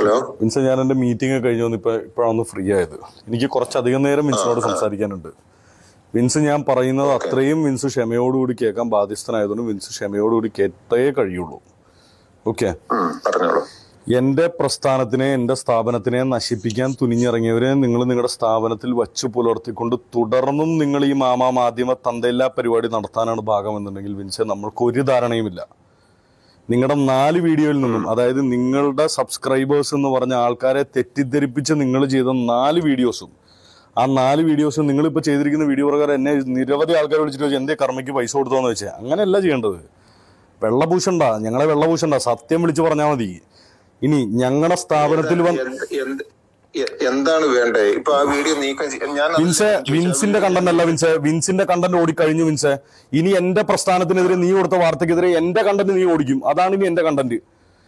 Hello വിൻസ ഞാൻ എൻ്റെ meeting കഴിഞ്ഞ് വന്ന് ഇപ്പോൾ ഇപ്പോഴാണ് ഫ്രീ ആയത് എനിക്ക് കുറച്ചധികം നേരം വിൻസിനോട് സംസാരിക്കാനുണ്ട് വിൻസ് ഞാൻ പറയുന്നത് അത്രയും വിൻസ് ക്ഷമയോടുകൂടി കേൾക്കാൻ ബാധ്യസ്ഥനായതുകൊണ്ട് വിൻസ് ക്ഷമയോടുകൂടി കേട്ടേ കഴിയുള്ളൂ ഓക്കെ ഉം, പറഞ്ഞോളൂ എൻ്റെ പ്രസ്ഥാനത്തിനെ എൻ്റെ സ്ഥാപനത്തിനെ നശിപ്പിക്കാൻ തുനിഞ്ഞിറങ്ങിയവരെ നിങ്ങൾ നിങ്ങളുടെ സ്ഥാപനത്തിൽ വച്ചു പുലർത്തിക്കൊണ്ട് തുടർന്നും നിങ്ങൾ ഈ മാമാ മാധ്യമ തന്തയില്ലാ പരിപാടി നടത്താനാണ് ഭാഗമെന്നുണ്ടെങ്കിൽ വിൻസെ നമ്മൾക്ക് ഒരു ധാരണയുമില്ല നിങ്ങളുടെ നാല് വീഡിയോയിൽ നിന്നും അതായത് നിങ്ങളുടെ സബ്സ്ക്രൈബേഴ്സ് എന്ന് പറഞ്ഞ ആൾക്കാരെ തെറ്റിദ്ധരിപ്പിച്ച് നിങ്ങൾ ചെയ്ത നാല് വീഡിയോസും ആ നാല് വീഡിയോസും നിങ്ങളിപ്പോൾ ചെയ്തിരിക്കുന്ന വീഡിയോ പ്രകാരം എന്നെ നിരവധി ആൾക്കാർ വിളിച്ചിട്ട് ചോദിച്ചു എന്തേ കർമ്മയ്ക്ക് പൈസ കൊടുത്തോന്ന് വെച്ചാൽ അങ്ങനെയല്ല ചെയ്യേണ്ടത് വെള്ളപൂശണ്ട ഞങ്ങളെ വെള്ളപൂശണ്ട സത്യം വിളിച്ച് പറഞ്ഞാൽ മതി ഇനി ഞങ്ങളുടെ സ്ഥാപനത്തിൽ വന്ന് എന്ത്- എന്ത്- എ- എന്താണ് വേണ്ടേ ഇപ്പൊ ആ വീഡിയോ നീക്കം ചെയ്യ- ഞാൻ അത് വിൻസെ വിൻസിന്റെ കണ്ടന്റ് അല്ല വിൻസെ വിൻസിന്റെ കണ്ടന്റ് ഓടിക്കഴിഞ്ഞു വിൻസെ ഇനി എന്റെ പ്രസ്ഥാനത്തിനെതിരെ നീ കൊടുത്ത വാർത്തക്കെതിരെ എന്റെ കണ്ടന്റ് നീ ഓടിക്കും അതാണ് ഇനി എന്റെ കണ്ടന്റ്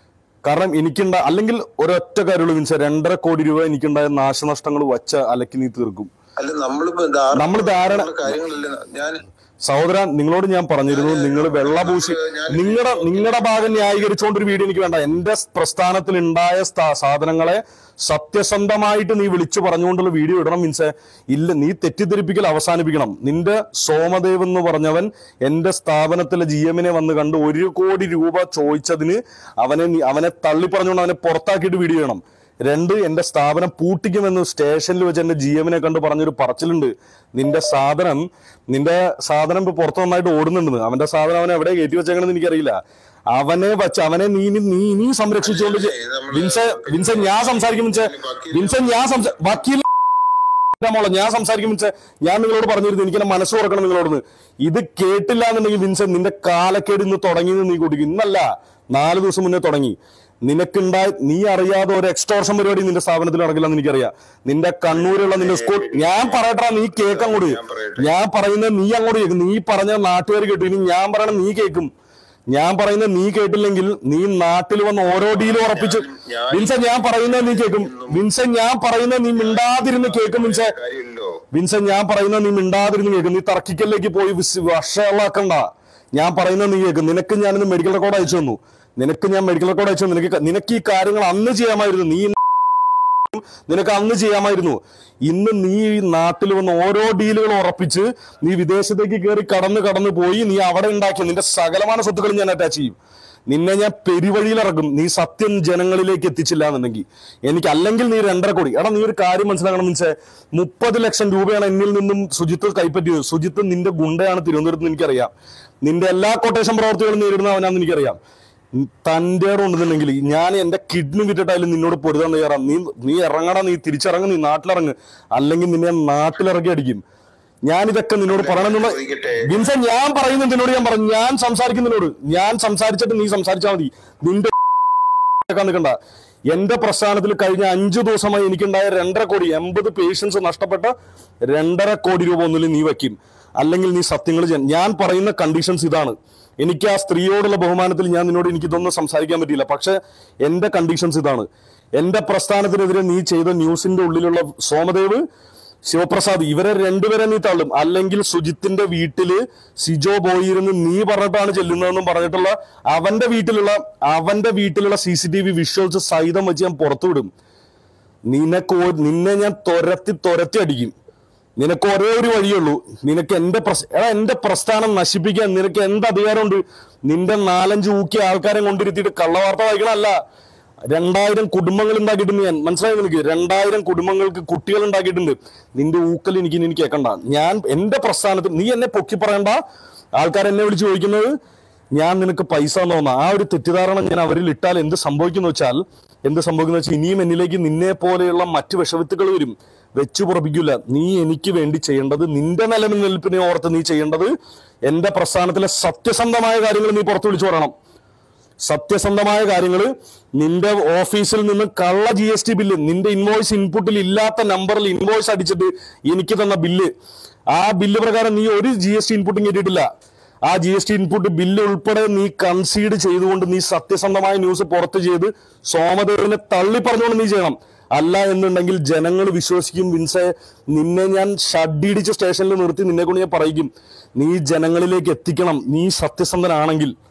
കാരണം എനിക്കുണ്ട അല്ലെങ്കിൽ ഒരൊറ്റ കാര്യമുള്ളൂ വിൻസെ രണ്ടര കോടി രൂപ എനിക്കുണ്ടായ നാശനഷ്ടങ്ങൾ വച്ച അലക്കി നീ തീർക്കും അല്ല നമ്മളിപ്പോ ധാരണ- നമ്മൾ ധാരണ കാര്യങ്ങളല്ലേ ഞാൻ സഹോദര നിങ്ങളോട് ഞാൻ പറഞ്ഞിരുന്നു നിങ്ങൾ വെള്ളപൂശി നിങ്ങളുടെ നിങ്ങളുടെ ഭാഗം ന്യായീകരിച്ചുകൊണ്ട് ഒരു വീഡിയോ എനിക്ക് വേണ്ട എന്റെ പ്രസ്ഥാനത്തിൽ ഉണ്ടായ സ്ഥാ- സാധനങ്ങളെ സത്യസന്ധമായിട്ട് നീ വിളിച്ചു പറഞ്ഞുകൊണ്ടുള്ള വീഡിയോ ഇടണം മീൻസ് ഇല്ല നീ തെറ്റിദ്ധരിപ്പിക്കൽ അവസാനിപ്പിക്കണം നിന്റെ സോമദേവ് എന്ന് പറഞ്ഞവൻ എന്റെ സ്ഥാപനത്തിലെ ജി എമ്മിനെ വന്ന് കണ്ട് ഒരു കോടി രൂപ ചോദിച്ചതിന് അവനെ നീ- അവനെ തള്ളി പറഞ്ഞുകൊണ്ട് അവനെ പുറത്താക്കിയിട്ട് വീഡിയോ ചെയ്യണം രണ്ട് എന്റെ സ്ഥാപനം പൂട്ടിക്കുമെന്ന് സ്റ്റേഷനിൽ വെച്ച് എന്റെ ജി എമ്മിനെ കണ്ട് പറഞ്ഞൊരു പറച്ചിലുണ്ട് നിന്റെ സാധനം നിന്റെ സാധനം ഇപ്പൊ പുറത്ത് നന്നായിട്ട് ഓടുന്നുണ്ടെന്ന് അവന്റെ സാധനം അവൻ എവിടെ കയറ്റി വെച്ചേക്കണെന്ന് എനിക്കറിയില്ല അവനെ വച്ച് അവനെ നീ ഇനി- നീ ഇനിയും സംരക്ഷിച്ചുകൊണ്ട് ചെ- വിൻസെ വിൻസെ ഞാൻ സംസാരിക്കും വിൻസെ വിൻസെ ഞാൻ സംസാ വക്കീൽ മോളെ ഞാൻ സംസാരിക്കും വിൻസെ ഞാൻ നിങ്ങളോട് പറഞ്ഞിരുന്നു എനിക്ക് എന്നെ മനസ്സ് തുറക്കണം നിങ്ങളോട് ഇത് കേട്ടില്ല എന്നുണ്ടെങ്കിൽ വിൻസെ നിന്റെ കാലക്കേട് ഇന്ന് തുടങ്ങിയെന്ന് നീ കുടിക്കും ഇന്നല്ല നാല് ദിവസം മുന്നേ തുടങ്ങി നിനക്കുണ്ടായ നീ അറിയാതെ ഒരു എക്സ്റ്റോർഷൻ പരിപാടി നിന്റെ സ്ഥാപനത്തിൽ നടക്കില്ലെന്ന് എനിക്കറിയാം നിന്റെ കണ്ണൂരുള്ള നിന്റെ സ്കൂൾ ഞാൻ പറയട്ടാ നീ കേക്ക് അങ്ങോട്ട് ഞാൻ പറയുന്നത് നീ അങ്ങോട്ട് കേൾക്കും നീ പറഞ്ഞ നാട്ടുകാർ കേട്ടു ഇനി ഞാൻ പറയണ നീ കേൾക്കും ഞാൻ പറയുന്നത് നീ കേട്ടില്ലെങ്കിൽ നീ നാട്ടിൽ വന്ന് ഓരോ ഡീലും ഉറപ്പിച്ച് വിൻസെ ഞാൻ പറയുന്നത് നീ കേൾക്കും വിൻസെ ഞാൻ പറയുന്നത് നീ മിണ്ടാതിരുന്ന് കേൾക്കും വിൻസെ കാര്യമില്ലോ വിൻസൻ ഞാൻ പറയുന്നത് നീ മിണ്ടാതിരുന്ന് കേൾക്കും നീ തർക്കിക്കലിലേക്ക് പോയി വിസ് വഷളാക്കണ്ട ഞാൻ പറയുന്നത് നീ കേൾക്കും നിനക്ക് ഞാനിന്ന് മെഡിക്കൽ റെക്കോർഡ് അയച്ചു തന്നു നിനക്ക് ഞാൻ മെഡിക്കൽ റെക്കോർഡ് അയച്ചു തന്നു നിനക്ക് ക- നിനക്ക് ഈ കാര്യങ്ങൾ അന്ന് ചെയ്യാമായിരുന്നു നീ നിനക്ക് അന്ന് ചെയ്യാമായിരുന്നു ഇന്ന് നീ ഈ നാട്ടിൽ വന്ന് ഓരോ ഡീലുകൾ ഉറപ്പിച്ച് നീ വിദേശത്തേക്ക് കയറി കടന്ന് കടന്ന് പോയി നീ അവിടെ ഉണ്ടാക്കിയ നിന്റെ സകലமான സ്വത്തുക്കൾ ഞാൻ അറ്റാച്ച് ചെയ്യും നിന്നെ ഞാൻ പെരുവഴിയിലിറക്കും നീ സത്യം ജനങ്ങളിലേക്ക് എത്തിച്ചില്ല എന്നുണ്ടെങ്കിൽ എനിക്ക് അല്ലെങ്കിൽ നീ രണ്ടര കോടി എടാ നീ ഒരു കാര്യം മനസ്സിലാക്കണം മീൻസ് മുപ്പത് ലക്ഷം രൂപയാണ് എന്നിൽ നിന്നും സുജിത്ത് കൈപ്പറ്റിയത് സുജിത്ത് നിന്റെ ഗുണ്ടയാണ് തിരുവനന്തപുരത്ത് എനിക്കറിയാം നിന്റെ എല്ലാ കൊട്ടേഷൻ പ്രവർത്തികളും നേരിടുന്നവനാണെന്ന് എനിക്കറിയാം തൻ്റെ ഉണ്ടെന്നുണ്ടെങ്കിൽ ഞാൻ എന്റെ കിഡ്നി വിറ്റിട്ടായാലും നിന്നോട് പൊരുതാൻ തയ്യാറാം നീ നീ ഇറങ്ങടാ നീ തിരിച്ചിറങ്ങ് നീ നാട്ടിലിറങ്ങ് അല്ലെങ്കിൽ നിന്നെ നാട്ടിലിറക്കി അടിക്കും ഞാൻ ഇതൊക്കെ നിന്നോട് പറയണമെന്നുള്ള ചോദിക്കട്ടെ വിൻസൻ ഞാൻ പറയുന്നത് നിന്നോട് ഞാൻ പറഞ്ഞു ഞാൻ സംസാരിക്കുന്നതിനോട് ഞാൻ സംസാരിച്ചിട്ട് നീ സംസാരിച്ചാൽ മതി നിന്റെ കേൾക്കാൻ നിൽക്കണ്ട എന്റെ പ്രസ്ഥാനത്തിൽ കഴിഞ്ഞ അഞ്ചു ദിവസമായി എനിക്കുണ്ടായ രണ്ടര കോടി എൺപത് പേഷ്യൻസ് നഷ്ടപ്പെട്ട രണ്ടര കോടി രൂപ ഒന്നിൽ നീ വയ്ക്കും അല്ലെങ്കിൽ നീ സത്യങ്ങൾ ചെയ്യാൻ ഞാൻ പറയുന്ന കണ്ടീഷൻസ് ഇതാണ് എനിക്ക് ആ സ്ത്രീയോടുള്ള ബഹുമാനത്തിൽ ഞാൻ നിന്നോട് എനിക്ക് ഇതൊന്നും സംസാരിക്കാൻ പറ്റിയില്ല പക്ഷെ എന്റെ കണ്ടീഷൻസ് ഇതാണ് എന്റെ പ്രസ്ഥാനത്തിനെതിരെ നീ ചെയ്ത ന്യൂസിന്റെ ഉള്ളിലുള്ള സോമദേവ് ശിവപ്രസാദ് ഇവരെ രണ്ടുപേരെ നീ തള്ളും അല്ലെങ്കിൽ സുജിത്തിന്റെ വീട്ടില് സിജോ ബോയിരുന്ന് നീ പറഞ്ഞിട്ടാണ് ചെല്ലുന്നതെന്നും പറഞ്ഞിട്ടുള്ള അവന്റെ വീട്ടിലുള്ള അവന്റെ വീട്ടിലുള്ള C C T V visuals സഹിതം വെച്ച് ഞാൻ പുറത്തുവിടും നിനക്ക് ഒ- നിന്നെ ഞാൻ തുരത്തി തുരത്തി അടിക്കും നിനക്ക് ഒരേ ഒരു വഴിയുള്ളൂ നിനക്ക് എന്റെ പ്രസ്- എടാ എന്റെ പ്രസ്ഥാനം നശിപ്പിക്കാൻ നിനക്ക് എന്ത് അധികാരമുണ്ട് നിന്റെ നാലഞ്ച് ഊക്കിയ ആൾക്കാരെ കൊണ്ടിരുത്തിയിട്ട് കള്ളവാർത്ത വായിക്കണമല്ല രണ്ടായിരം കുടുംബങ്ങൾ ഉണ്ടാക്കിയിട്ടുണ്ട് ഞാൻ മനസ്സിലായി നിനക്ക് രണ്ടായിരം കുടുംബങ്ങൾക്ക് കുട്ടികൾ ഉണ്ടാക്കിയിട്ടുണ്ട് നിന്റെ ഊക്കൽ എനിക്ക് ഇനി കേൾക്കണ്ട ഞാൻ എന്റെ പ്രസ്ഥാനത്തിൽ നീ എന്നെ പൊക്കി പറയണ്ട ആൾക്കാർ എന്നെ വിളിച്ച് ചോദിക്കുന്നത് ഞാൻ നിനക്ക് പൈസ തോന്നുന്ന ആ ഒരു തെറ്റിദ്ധാരണ ഞാൻ അവരിൽ ഇട്ടാൽ എന്ത് സംഭവിക്കുന്നു വെച്ചാൽ എന്ത് സംഭവിക്കുന്ന വെച്ചാൽ ഇനിയും എന്നിലേക്ക് നിന്നെ പോലെയുള്ള മറ്റ് വിഷവിത്തുകൾ വരും വെച്ചു പുറപ്പിക്കില്ല നീ എനിക്ക് വേണ്ടി ചെയ്യേണ്ടത് നിന്റെ നിലനിൽപ്പിനെ ഓർത്ത് നീ ചെയ്യേണ്ടത് എന്റെ പ്രസ്ഥാനത്തിലെ സത്യസന്ധമായ കാര്യങ്ങൾ നീ പുറത്തു വിളിച്ചു പറയണം സത്യസന്ധമായ കാര്യങ്ങൾ നിന്റെ ഓഫീസിൽ നിന്ന് കള്ള ജി എസ് ടി ബില്ല് നിന്റെ ഇൻവോയ്സ് ഇൻപുട്ടിൽ ഇല്ലാത്ത നമ്പറിൽ ഇൻവോയ്സ് അടിച്ചിട്ട് എനിക്ക് തന്ന ബില്ല് ആ ബില്ല് പ്രകാരം നീ ഒരു ജി എസ് ടി ഇൻപുട്ടും കേട്ടിട്ടില്ല ആ G S T input bill ഉൾപ്പെടെ നീ കൺസീഡ് ചെയ്തുകൊണ്ട് നീ സത്യസന്ധമായ ന്യൂസ് പുറത്ത് ചെയ്ത് സോമദേവിനെ തള്ളി പറഞ്ഞുകൊണ്ട് നീ ചെയ്യണം അല്ല എന്നുണ്ടെങ്കിൽ ജനങ്ങൾ വിശ്വസിക്കും വിൻസെ നിന്നെ ഞാൻ ഷഡിടിച്ച് സ്റ്റേഷനിൽ നിർത്തി നിന്നെ കൊണ്ട് ഞാൻ പറയിക്കും നീ ജനങ്ങളിലേക്ക് എത്തിക്കണം നീ സത്യസന്ധനാണെങ്കിൽ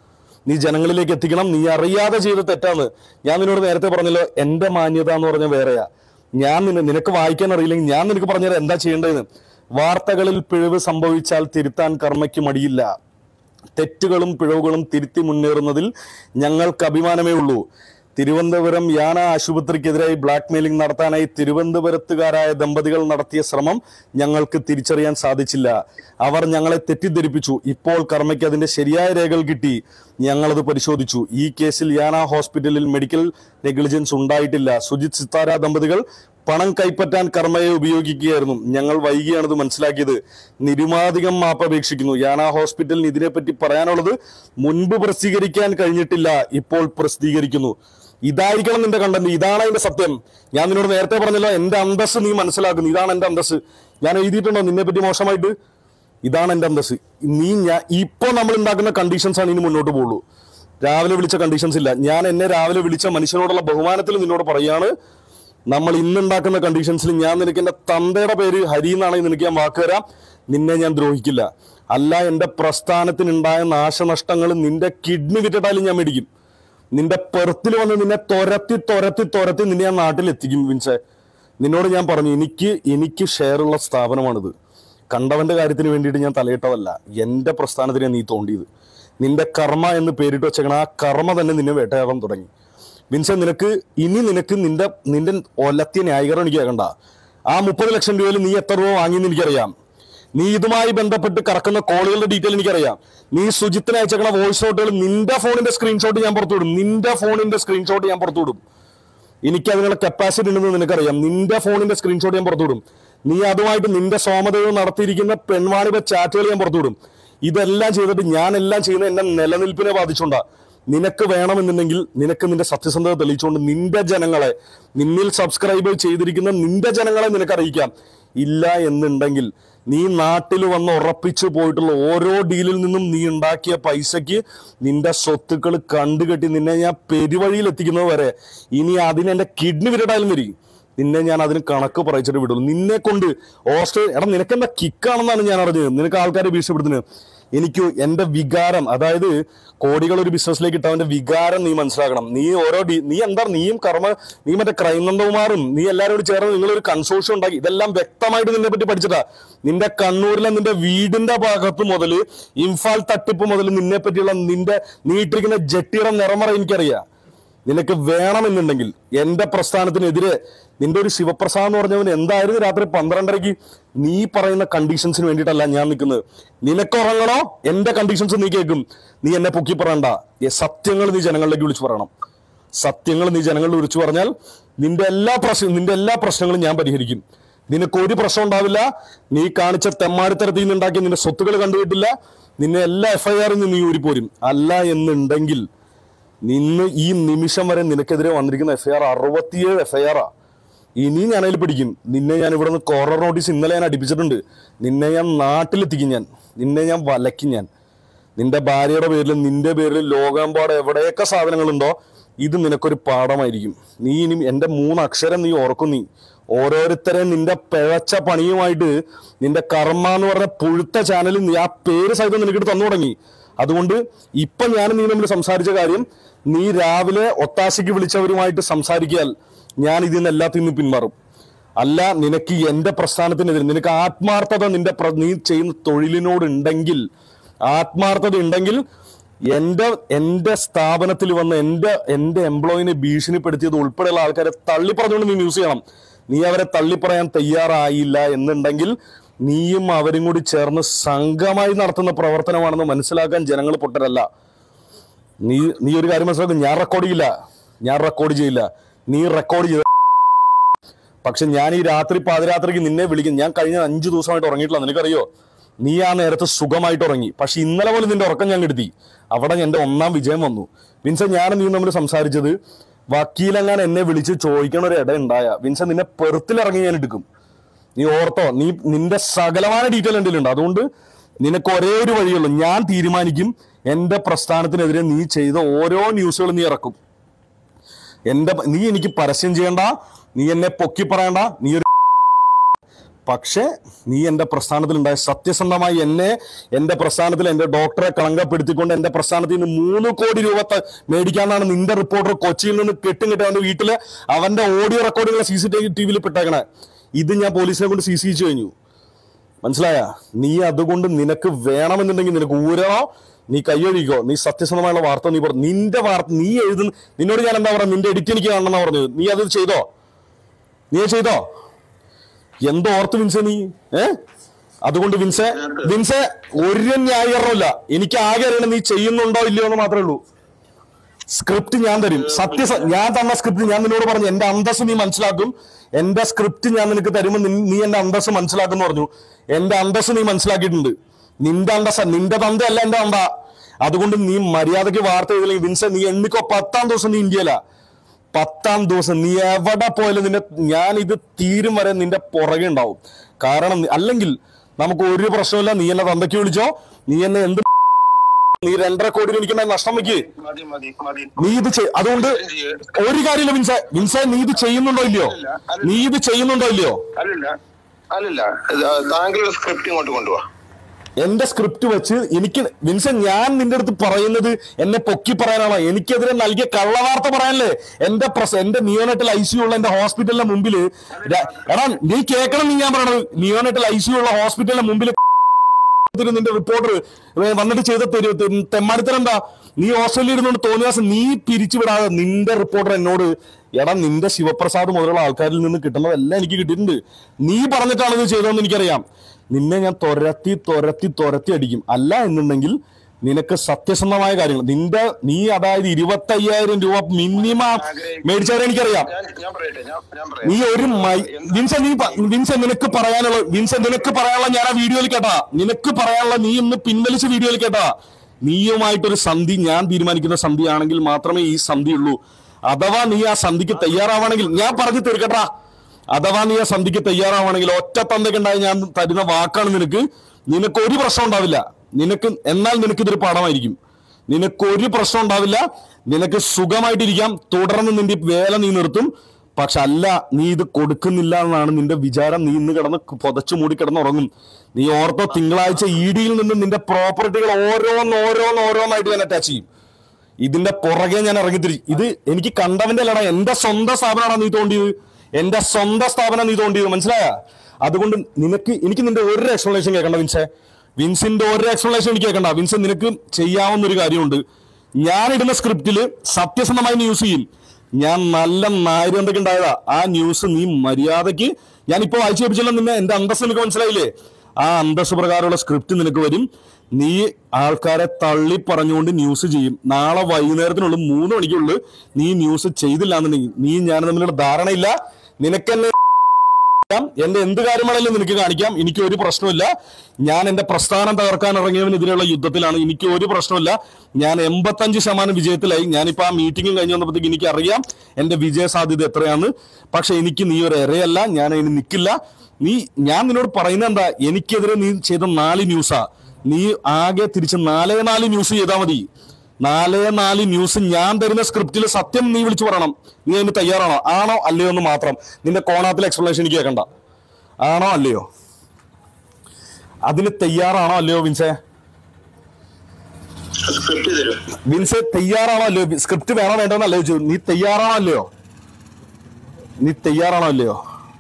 നീ ജനങ്ങളിലേക്ക് എത്തിക്കണം നീ അറിയാതെ ചെയ്ത തെറ്റാന്ന് ഞാൻ നിന്നോട് നേരത്തെ പറഞ്ഞല്ലോ എന്റെ മാന്യത എന്ന് പറഞ്ഞ വേറെയാ ഞാൻ നിന്നെ നിനക്ക് വായിക്കാൻ അറിയില്ലെങ്കിൽ ഞാൻ നിനക്ക് പറഞ്ഞുതരാം എന്താ ചെയ്യേണ്ടതെന്ന് വാർത്തകളിൽ പിഴവ് സംഭവിച്ചാൽ തിരുത്താൻ കർമ്മയ്ക്ക് മടിയില്ല തെറ്റുകളും പിഴവുകളും തിരുത്തി മുന്നേറുന്നതിൽ ഞങ്ങൾക്ക് അഭിമാനമേ ഉള്ളൂ തിരുവനന്തപുരം യാന ആശുപത്രിക്കെതിരായി ബ്ലാക്ക് മെയിലിംഗ് നടത്താനായി തിരുവനന്തപുരത്തുകാരായ ദമ്പതികൾ നടത്തിയ ശ്രമം ഞങ്ങൾക്ക് തിരിച്ചറിയാൻ സാധിച്ചില്ല അവർ ഞങ്ങളെ തെറ്റിദ്ധരിപ്പിച്ചു ഇപ്പോൾ കർമ്മയ്ക്ക് അതിന്റെ ശരിയായ രേഖകൾ കിട്ടി ഞങ്ങളത് പരിശോധിച്ചു ഈ കേസിൽ യാന ഹോസ്പിറ്റലിൽ മെഡിക്കൽ നെഗ്ലിജൻസ് ഉണ്ടായിട്ടില്ല സുജിത് സിത്താര ദമ്പതികൾ പണം കൈപ്പറ്റാൻ കർമ്മയെ ഉപയോഗിക്കുകയായിരുന്നു ഞങ്ങൾ വൈകിയാണിത് മനസ്സിലാക്കിയത് നിരുമാധികം മാപ്പ് അപേക്ഷിക്കുന്നു യാന ഹോസ്പിറ്റലിന് ഇതിനെപ്പറ്റി പറയാനുള്ളത് മുൻപ് പ്രസിദ്ധീകരിക്കാൻ കഴിഞ്ഞിട്ടില്ല ഇപ്പോൾ പ്രസിദ്ധീകരിക്കുന്നു ഇതായിരിക്കണം നിന്റെ കണ്ടന്റ് ഇതാണ് അതിന്റെ സത്യം ഞാൻ നിന്നോട് നേരത്തെ പറഞ്ഞല്ലോ എന്റെ അന്തസ് നീ മനസ്സിലാക്കുന്നു ഇതാണ് എന്റെ അന്തസ് ഞാൻ എഴുതിയിട്ടുണ്ടോ നിന്നെ പറ്റി മോശമായിട്ട് ഇതാണ് എന്റെ അന്തസ് നീ ഞാൻ ഇപ്പൊ നമ്മൾ ഉണ്ടാക്കുന്ന കണ്ടീഷൻസ് ആണ് ഇനി മുന്നോട്ട് പോകുള്ളൂ രാവിലെ വിളിച്ച കണ്ടീഷൻസ് ഇല്ല ഞാൻ എന്നെ രാവിലെ വിളിച്ച മനുഷ്യനോടുള്ള ബഹുമാനത്തിൽ നിന്നോട് പറയാണ് നമ്മൾ ഇന്നുണ്ടാക്കുന്ന കണ്ടീഷൻസിൽ ഞാൻ നിനക്ക് എന്റെ തന്തയുടെ പേര് ഹരി എന്നാണെങ്കിൽ നിനക്ക് ഞാൻ വാക്ക് തരാം നിന്നെ ഞാൻ ദ്രോഹിക്കില്ല അല്ല എന്റെ പ്രസ്ഥാനത്തിനുണ്ടായ നാശനഷ്ടങ്ങൾ നിന്റെ കിഡ്നി വിറ്റിട്ടാലും ഞാൻ മേടിക്കും നിന്റെ പെർത്തിൽ വന്ന് നിന്നെ തുരത്തി തുരത്തി തുരത്തി നിന്നെ ഞാൻ നാട്ടിൽ എത്തിക്കും വിൻസെ നിന്നോട് ഞാൻ പറഞ്ഞു എനിക്ക് എനിക്ക് ഷെയറുള്ള സ്ഥാപനമാണിത് കണ്ടവന്റെ കാര്യത്തിന് വേണ്ടിയിട്ട് ഞാൻ തലയിട്ടതല്ല എന്റെ പ്രസ്ഥാനത്തിനെ നീ തോണ്ടിയത് നിന്റെ കർമ്മ എന്ന് പേരിട്ട് വെച്ചേക്കണ ആ കർമ്മ തന്നെ നിന്നെ വേട്ടയാടാൻ തുടങ്ങി വിൻസെ നിനക്ക് ഇനി നിനക്ക് നിന്റെ നിന്റെ ഒലത്തിയ ന്യായീകരണം എനിക്ക് കേൾക്കണ്ട ആ മുപ്പത് ലക്ഷം രൂപയിൽ നീ എത്ര രൂപ വാങ്ങിയെന്ന് എനിക്കറിയാം നീ ഇതുമായി ബന്ധപ്പെട്ട് കറക്കുന്ന കോളുകളുടെ ഡീറ്റെയിൽ എനിക്കറിയാം നീ സുജിത്തിന് അയച്ചേക്കണ വോയിസ് നോട്ടുകൾ നിന്റെ ഫോണിന്റെ സ്ക്രീൻഷോട്ട് ഞാൻ പുറത്തുവിടും നിന്റെ ഫോണിന്റെ സ്ക്രീൻഷോട്ട് ഞാൻ പുറത്തുവിടും എനിക്ക് അതിനുള്ള കപ്പാസിറ്റി ഉണ്ടെന്ന് നിനക്കറിയാം നിന്റെ ഫോണിന്റെ സ്ക്രീൻഷോട്ട് ഞാൻ പുറത്തുവിടും നീ അതുമായിട്ട് നിന്റെ സോമതകൾ നടത്തിയിരിക്കുന്ന പെൺവാണിഭ ചാറ്റുകൾ ഞാൻ പുറത്തുവിടും ഇതെല്ലാം ചെയ്തിട്ട് ഞാൻ എല്ലാം ചെയ്യുന്ന എന്റെ നിലനിൽപ്പിനെ ബാധിച്ചുകൊണ്ടാ നിനക്ക് വേണമെന്നുണ്ടെങ്കിൽ നിനക്ക് നിന്റെ സത്യസന്ധത തെളിയിച്ചുകൊണ്ട് നിന്റെ ജനങ്ങളെ നിന്നിൽ സബ്സ്ക്രൈബ് ചെയ്തിരിക്കുന്ന നിന്റെ ജനങ്ങളെ നിനക്ക് അറിയിക്കാം ഇല്ല എന്നുണ്ടെങ്കിൽ നീ നാട്ടിൽ വന്ന് ഉറപ്പിച്ചു പോയിട്ടുള്ള ഓരോ ഡീലിൽ നിന്നും നീ ഉണ്ടാക്കിയ പൈസക്ക് നിന്റെ സ്വത്തുക്കൾ കണ്ടുകെട്ടി നിന്നെ ഞാൻ പെരുവഴിയിൽ എത്തിക്കുന്നത് വരെ ഇനി അതിന് എന്റെ കിഡ്നി വിരടായാലും വരും നിന്നെ ഞാൻ അതിന് കണക്ക് പറയിച്ചിട്ട് വിടുള്ളൂ നിന്നെ കൊണ്ട് ഓസ്ട്രേലിയ എടാ നിനക്ക് എന്താ കിക്കാണെന്നാണ് ഞാൻ അറിഞ്ഞത് നിനക്ക് ആൾക്കാരെ ഭീഷണിപ്പെടുത്തുന്നത് എനിക്ക് എന്റെ വികാരം അതായത് കോടികൾ ഒരു ബിസിനസ്സിലേക്ക് ഇട്ടവന്റെ വികാരം നീ മനസ്സിലാക്കണം നീ ഓരോ ഡി നീ എന്താ നീയും കർമ്മ നീ മറ്റേ ക്രൈം നന്ദകുമാറും നീ എല്ലാവരും കൂടി ചേർന്ന് നിങ്ങളൊരു കൺസോർഷ്യം ഉണ്ടാക്കി ഇതെല്ലാം വ്യക്തമായിട്ട് നിന്നെ പറ്റി പഠിച്ചിട്ടാ നിന്റെ കണ്ണൂരിലെ നിന്റെ വീടിന്റെ ഭാഗത്ത് മുതൽ ഇംഫാൽ തട്ടിപ്പ് മുതൽ നിന്നെ പറ്റിയുള്ള നിന്റെ നീ ഇട്ടിരിക്കുന്ന ജെട്ടിയുടെ നിറമറ എനിക്കറിയാം നിനക്ക് വേണമെന്നുണ്ടെങ്കിൽ എന്റെ പ്രസ്ഥാനത്തിനെതിരെ നിന്റെ ഒരു ശിവപ്രസാദ് എന്ന് പറഞ്ഞവൻ എന്തായിരുന്നു രാത്രി പന്ത്രണ്ടരയ്ക്ക് നീ പറയുന്ന കണ്ടീഷൻസിന് വേണ്ടിയിട്ടല്ല ഞാൻ നിൽക്കുന്നത് നിനക്ക് ഉറങ്ങണോ എന്റെ കണ്ടീഷൻസ് നീ കേൾക്കും നീ എന്നെ പൊക്കി പറയണ്ട ഈ സത്യങ്ങൾ നീ ജനങ്ങളിലേക്ക് വിളിച്ചു പറയണം സത്യങ്ങൾ നീ ജനങ്ങളിൽ വിളിച്ചു പറഞ്ഞാൽ നിന്റെ എല്ലാ പ്രശ്നം നിന്റെ എല്ലാ പ്രശ്നങ്ങളും ഞാൻ പരിഹരിക്കും നിനക്ക് ഒരു പ്രശ്നം ഉണ്ടാവില്ല നീ കാണിച്ച തെമ്മാടിത്തരത്തിൽ നിന്ന് ഉണ്ടാക്കിയ നിന്റെ സ്വത്തുക്കൾ കണ്ടുകിട്ടില്ല നിന്നെ എല്ലാ എഫ്ഐആറിൽ നിന്ന് നീ ഊരിപ്പോരും അല്ല എന്നുണ്ടെങ്കിൽ നിന്ന് ഈ നിമിഷം വരെ നിനക്കെതിരെ വന്നിരിക്കുന്ന എഫ്ഐആർ അറുപത്തിയേഴ് എഫ്ഐആറാ ഇനി ഞാൻ അതിൽ പിടിക്കും നിന്നെ ഞാൻ ഇവിടെ നിന്ന് കോർണർ നോട്ടീസ് ഇന്നലെ ഞാൻ അടിപ്പിച്ചിട്ടുണ്ട് നിന്നെ ഞാൻ നാട്ടിലെത്തിക്കും ഞാൻ നിന്നെ ഞാൻ വലയ്ക്കും ഞാൻ നിന്റെ ഭാര്യയുടെ പേരിൽ നിന്റെ പേരിൽ ലോകമെമ്പാട് എവിടെയൊക്കെ സാധനങ്ങളുണ്ടോ ഇത് നിനക്കൊരു പാഠമായിരിക്കും നീ ഇനി എന്റെ മൂന്ന് അക്ഷരം നീ ഓർക്കും നീ ഓരോരുത്തരെ നിന്റെ പിഴച്ച പണിയുമായിട്ട് നിന്റെ കർമ്മ എന്ന് പറഞ്ഞ പുഴുത്ത ചാനലിൽ നീ ആ പേര് സഹിതം നിനക്കിട്ട് തന്നു തുടങ്ങി അതുകൊണ്ട് ഇപ്പൊ ഞാൻ നീ തമ്മിൽ സംസാരിച്ച കാര്യം നീ രാവിലെ ഒത്താശയ്ക്ക് വിളിച്ചവരുമായിട്ട് സംസാരിക്കാൽ ഞാൻ ഇതിൽ നിന്ന് എല്ലാത്തിൽ നിന്ന് പിന്മാറും അല്ല നിനക്ക് എന്റെ പ്രസ്ഥാനത്തിനെതിരെ നിനക്ക് ആത്മാർത്ഥത നിന്റെ പ്ര- നീ ചെയ്യുന്ന തൊഴിലിനോട് ഉണ്ടെങ്കിൽ ആത്മാർത്ഥത ഉണ്ടെങ്കിൽ എന്റെ എന്റെ സ്ഥാപനത്തിൽ വന്ന് എന്റെ എന്റെ എംപ്ലോയിനെ ഭീഷണിപ്പെടുത്തിയത് ഉൾപ്പെടെയുള്ള ആൾക്കാരെ തള്ളി പറഞ്ഞുകൊണ്ട് നീ ന്യൂസ് ചെയ്യണം നീ അവരെ തള്ളി പറയാൻ തയ്യാറായില്ല എന്നുണ്ടെങ്കിൽ നീയും അവരും കൂടി ചേർന്ന് സംഘമായി നടത്തുന്ന പ്രവർത്തനമാണെന്ന് മനസ്സിലാക്കാൻ ജനങ്ങൾ പൊട്ടരല്ല നീ നീ ഒരു കാര്യം മനസ്സിലാക്കും ഞാൻ റെക്കോർഡ് ചെയ്യില്ല ഞാൻ റെക്കോർഡ് ചെയ്യില്ല നീ റെക്കോർഡ് ചെയ്ത പക്ഷെ ഞാൻ ഈ രാത്രി പാതിരാത്രിക്ക് നിന്നെ വിളിക്കും ഞാൻ കഴിഞ്ഞ അഞ്ചു ദിവസമായിട്ട് ഉറങ്ങിയിട്ടില്ല നിനക്കറിയോ നീ ആ നേരത്ത് സുഖമായിട്ട് ഉറങ്ങി പക്ഷെ ഇന്നലെ പോലും നിന്റെ ഉറക്കം ഞാൻ കെടുത്തി അവിടെ എന്റെ ഒന്നാം വിജയം വന്നു വിൻസ ഞാൻ നീ തമ്മിൽ സംസാരിച്ചത് വക്കീലെങ്ങാൻ എന്നെ വിളിച്ച് ചോദിക്കണ ഒരു ഇട ഉണ്ടായ വിൻസ നിന്നെ പെറുത്തിലിറങ്ങി ഞാൻ എടുക്കും നീ ഓർത്തോ നീ നിന്റെ സകലമായ ഡീറ്റെയിൽ എൻ്റെ ഉണ്ട് അതുകൊണ്ട് നിനക്ക് ഒരേ ഒരു വഴിയുള്ളൂ ഞാൻ തീരുമാനിക്കും എന്റെ പ്രസ്ഥാനത്തിനെതിരെ നീ ചെയ്ത ഓരോ ന്യൂസുകളും നീ ഇറക്കും എന്റെ നീ എനിക്ക് പരസ്യം ചെയ്യണ്ട നീ എന്നെ പൊക്കി പറയണ്ട നീ ഒരു പക്ഷേ നീ എൻ്റെ പ്രസ്ഥാനത്തിലുണ്ടായ സത്യസന്ധമായി എന്നെ എൻ്റെ പ്രസ്ഥാനത്തിൽ എൻ്റെ ഡോക്ടറെ കളങ്കപ്പെടുത്തിക്കൊണ്ട് എൻ്റെ പ്രസ്ഥാനത്തിൽ നിന്ന് മൂന്ന് കോടി രൂപ ത- മേടിക്കാന്നാണ് നിന്റെ റിപ്പോർട്ടർ കൊച്ചിയിൽ നിന്ന് കെട്ടും കെട്ടി അവൻ്റെ വീട്ടില് അവൻ്റെ ഓഡിയോ റെക്കോർഡുകൾ സി സി ടി വിയിൽ പെട്ടേക്കണേ ഇത് ഞാൻ പോലീസിനെ കൊണ്ട് സി സി കഴിഞ്ഞു മനസ്സിലായ നീ അതുകൊണ്ട് നിനക്ക് വേണമെന്നുണ്ടെങ്കിൽ നിനക്ക് ഊരണോ നീ കൈയൊഴിക്കോ നീ സത്യസന്ധമായുള്ള വാർത്ത നീ പറഞ്ഞു നിന്റെ വാർത്ത നീ എഴുതുന്ന നിന്നോട് ഞാൻ എന്താ പറയുക നിന്റെ എഡിറ്റ് എനിക്ക് കാണണമെന്നാ പറഞ്ഞത് നീ അത് ചെയ്തോ നീ അത് ചെയ്തോ എന്തോ ഓർത്ത് വിൻസെ നീ ഏ അതുകൊണ്ട് വിൻസെ വിൻസെ ഒരു ന്യായീകരണമില്ല എനിക്ക് ആകെ അറിയണം നീ ചെയ്യുന്നുണ്ടോ ഇല്ലയോ എന്ന് മാത്രമേ ഉള്ളൂ സ്ക്രിപ്റ്റ് ഞാൻ തരും സത്യ ഞാൻ തന്ന സ്ക്രിപ്റ്റ് ഞാൻ നിന്നോട് പറഞ്ഞു എന്റെ അന്തസ് നീ മനസ്സിലാക്കും എന്റെ സ്ക്രിപ്റ്റ് ഞാൻ നിനക്ക് തരുമ്പോൾ നിൻ- നീ എന്റെ അന്തസ് മനസ്സിലാക്കുന്നു പറഞ്ഞു എന്റെ അന്തസ് നീ മനസ്സിലാക്കിയിട്ടുണ്ട് നിന്റെ അന്തസ് നിന്റെ തന്തയല്ല എന്റെ അന്ത അതുകൊണ്ട് നീ മര്യാദയ്ക്ക് വാർത്ത എഴുതില്ലെങ്കിൽ വിൻസെ നീ എണ്ണിക്കോ പത്താം ദിവസം നീ ഇന്ത്യയില പത്താം ദിവസം നീ എവിടെ പോയാലും നിന്റെ ഞാൻ ഇത് തീരും വരെ നിന്റെ പുറകെ ഉണ്ടാവും കാരണം നീ- അല്ലെങ്കിൽ നമുക്ക് ഒരു പ്രശ്നമില്ല നീ എന്നെ തന്തയ്ക്ക് വിളിച്ചോ നീ എന്നെ എന്ത് നീ രണ്ടര കോടി എനിക്ക് നഷ്ടം വെക്ക് മതി മതി മതി നീ ഇത് ചെയ്- അതുകൊണ്ട് ഒരു കാര്യമില്ല വിൻസെ വിൻസെ നീ ഇത് ചെയ്യുന്നുണ്ടോ ഇല്ലയോ നീ ഇത് ചെയ്യുന്നുണ്ടോ ഇല്ലയോ അല്ലല്ല അല്ലല്ല ഇത് താങ്കളുടെ സ്ക്രിപ്റ്റ് ഇങ്ങോട്ട് കൊണ്ടുപോവാ എന്റെ സ്ക്രിപ്റ്റ് വെച്ച് എനിക്ക് വിൻസെ ഞാൻ നിന്റെ അടുത്ത് പറയുന്നത് എന്നെ പൊക്കി പറയാനാണോ എനിക്കെതിരെ നൽകിയ കള്ളവാർത്ത പറയാനല്ലേ എന്റെ പ്രസ എന്റെ നിയോനെറ്റൽ ഐ സി ഉള്ള എന്റെ ഹോസ്പിറ്റലിന്റെ മുമ്പില് ര- എടാ നീ കേൾക്കണം നീ ഞാൻ പറയണത് നിയോനെറ്റൽ ഐ സി ഉള്ള ഹോസ്പിറ്റലിന്റെ മുമ്പിൽ ഇതിന് നിന്റെ റിപ്പോർട്ടർ വന്നിട്ട് ചെയ്ത തെരു- തെ- തെമ്മാടിത്തരം എന്താ നീ ഓസ്ട്രേലിയ ഇരുന്നുകൊണ്ട് തോന്നിയ ദിവസം നീ പിരിച്ചുവിടാതെ നിന്റെ റിപ്പോർട്ടർ എന്നോട് എടാ നിന്റെ ശിവപ്രസാദ് മുതലുള്ള ആൾക്കാരിൽ നിന്ന് കിട്ടുന്നതെല്ലാം എനിക്ക് കിട്ടിയിട്ടുണ്ട് നീ പറഞ്ഞിട്ടാണ് ഇത് ചെയ്തതെന്ന് എനിക്കറിയാം നിന്നെ ഞാൻ തുരത്തി തുരത്തി തുരത്തി അടിക്കും അല്ല എന്നുണ്ടെങ്കിൽ നിനക്ക് സത്യസന്ധമായ കാര്യങ്ങൾ നിന്റെ നീ അതായത് ഇരുപത്തി അയ്യായിരം രൂപ മിനിമം മേടിച്ചവരെ എനിക്കറിയാം ഞാൻ ഞാൻ പറയട്ടെ ഞാൻ ഞാൻ പറയാം നീ ഒരു മൈ വിൻസെ നീ പ- വിൻസെ നിനക്ക് പറയാനുള്ള വിൻസെ നിനക്ക് പറയാനുള്ള ഞാൻ ആ വീഡിയോയിൽ കേട്ടാ നിനക്ക് പറയാനുള്ള നീ ഇന്ന് പിൻവലിച്ച വീഡിയോയിൽ കേട്ടാ നീയുമായിട്ടൊരു സന്ധി ഞാൻ തീരുമാനിക്കുന്ന സന്ധി ആണെങ്കിൽ മാത്രമേ ഈ സന്ധി ഉള്ളൂ അഥവാ നീ ആ സന്ധിക്ക് തയ്യാറാവണമെങ്കിൽ ഞാൻ പറഞ്ഞു തീർക്കട്ടാ അഥവാ നീ ആ സന്ധിക്ക് തയ്യാറാവണമെങ്കിൽ ഒറ്റ തന്തക്കുണ്ടായി ഞാൻ തരുന്ന വാക്കാണ് നിനക്ക് നിനക്ക് ഒരു പ്രശ്നം ഉണ്ടാവില്ല നിനക്ക് എന്നാൽ നിനക്ക് ഇതൊരു പാഠമായിരിക്കും നിനക്ക് ഒരു പ്രശ്നം ഉണ്ടാവില്ല നിനക്ക് സുഖമായിട്ടിരിക്കാം തുടർന്ന് നിന്റെ വേല നീ നിർത്തും പക്ഷെ അല്ല നീ ഇത് കൊടുക്കുന്നില്ല എന്നാണ് നിന്റെ വിചാരം നീ ഇന്ന് കിടന്ന് പുതച്ചു മൂടി കിടന്ന് ഉറങ്ങും നീ ഓർത്തോ തിങ്കളാഴ്ച ഇ ഡിയിൽ നിന്ന് നിന്റെ പ്രോപ്പർട്ടികൾ ഓരോന്ന് ഓരോന്ന് ഓരോന്നായിട്ട് ഞാൻ അറ്റാച്ച് ചെയ്യും ഇതിന്റെ പുറകെ ഞാൻ ഇറങ്ങിത്തിരി ഇത് എനിക്ക് കണ്ടവന്റെ അല്ലടാ എന്റെ സ്വന്തം സ്ഥാപനമാണ് നീ തോണ്ടിയത് എന്റെ സ്വന്തം സ്ഥാപനം നീ തോണ്ടിയത് മനസ്സിലായ അതുകൊണ്ട് നിനക്ക് എനിക്ക് നിന്റെ ഒരു എക്സ്പ്ലനേഷൻ കേൾക്കണ്ട വിൻസെ വിൻസിന്റെ ഒരു എക്സ്പ്ലനേഷൻ എനിക്ക് കേൾക്കണ്ട വിൻസെ നിനക്ക് ചെയ്യാവുന്ന ഒരു കാര്യമുണ്ട് ഞാൻ ഇടുന്ന സ്ക്രിപ്റ്റിൽ സത്യസന്ധമായി ന്യൂസ് ചെയ്യും ഞാൻ നല്ല നായര് എന്തൊക്കെ ഉണ്ടായതാ ആ ന്യൂസ് നീ മര്യാദക്ക് ഞാനിപ്പോ വായിച്ചു കേൾപ്പിച്ചല്ലോ നിന്നെ എന്റെ അന്തസ് നിനക്ക് മനസ്സിലായില്ലേ ആ അന്തസ് പ്രകാരമുള്ള സ്ക്രിപ്റ്റ് നിനക്ക് വരും നീ ആൾക്കാരെ തള്ളി പറഞ്ഞുകൊണ്ട് ന്യൂസ് ചെയ്യും നാളെ വൈകുന്നേരത്തിനുള്ളിൽ മൂന്ന് മണിക്കുള്ളിൽ നീ ന്യൂസ് ചെയ്തില്ല എന്നുണ്ടെങ്കിൽ നീ ഞാൻ തമ്മിലുള്ള ധാരണയില്ല നിനക്കെന്നെ കാണിക്കാം. എന്റെ എന്ത് കാര്യമാണെങ്കിലും നിനക്ക് കാണിക്കാം എനിക്ക് ഒരു പ്രശ്നമില്ല ഞാൻ എന്റെ പ്രസ്ഥാനം തകർക്കാൻ ഇറങ്ങിയവനെതിരെയുള്ള യുദ്ധത്തിലാണ് എനിക്ക് ഒരു പ്രശ്നമില്ല ഞാൻ എൺപത്തഞ്ച് ശതമാനം വിജയത്തിലായി ഞാനിപ്പോ ആ മീറ്റിംഗും കഴിഞ്ഞ് വന്നപ്പോഴത്തേക്ക് എനിക്ക് അറിയാം എന്റെ വിജയ സാധ്യത എത്രയാണ് പക്ഷെ എനിക്ക് നീ ഒരു ഇരയല്ല ഞാൻ അതിന് നിൽക്കില്ല നീ ഞാൻ നിന്നോട് പറയുന്നത് എന്താ എനിക്കെതിരെ നീ ചെയ്ത നാല് ന്യൂസാ നീ ആകെ തിരിച്ച് നാലേ നാല് ന്യൂസ് ചെയ്താൽ മതി നാലേ നാല് ന്യൂസ് ഞാൻ തരുന്ന സ്ക്രിപ്റ്റിൽ സത്യം നീ വിളിച്ചു പറയണം നീ അതിന് തയ്യാറാണോ ആണോ അല്ലയോ എന്ന് മാത്രം നിന്റെ കോണാത്തിലെ എക്സ്പ്ലനേഷൻ എനിക്ക് കേൾക്കണ്ട ആണോ അല്ലയോ അതിന് തയ്യാറാണോ അല്ലയോ വിൻസെ സ്ക്രിപ്റ്റ് തരും വിൻസെ തയ്യാറാണോ അല്ലയോ സ്ക്രിപ്റ്റ് വേണോ വേണ്ടോന്ന് അല്ലയോ ചോദിച്ചു നീ തയ്യാറാണോ അല്ലയോ നീ തയ്യാറാണോ അല്ലയോ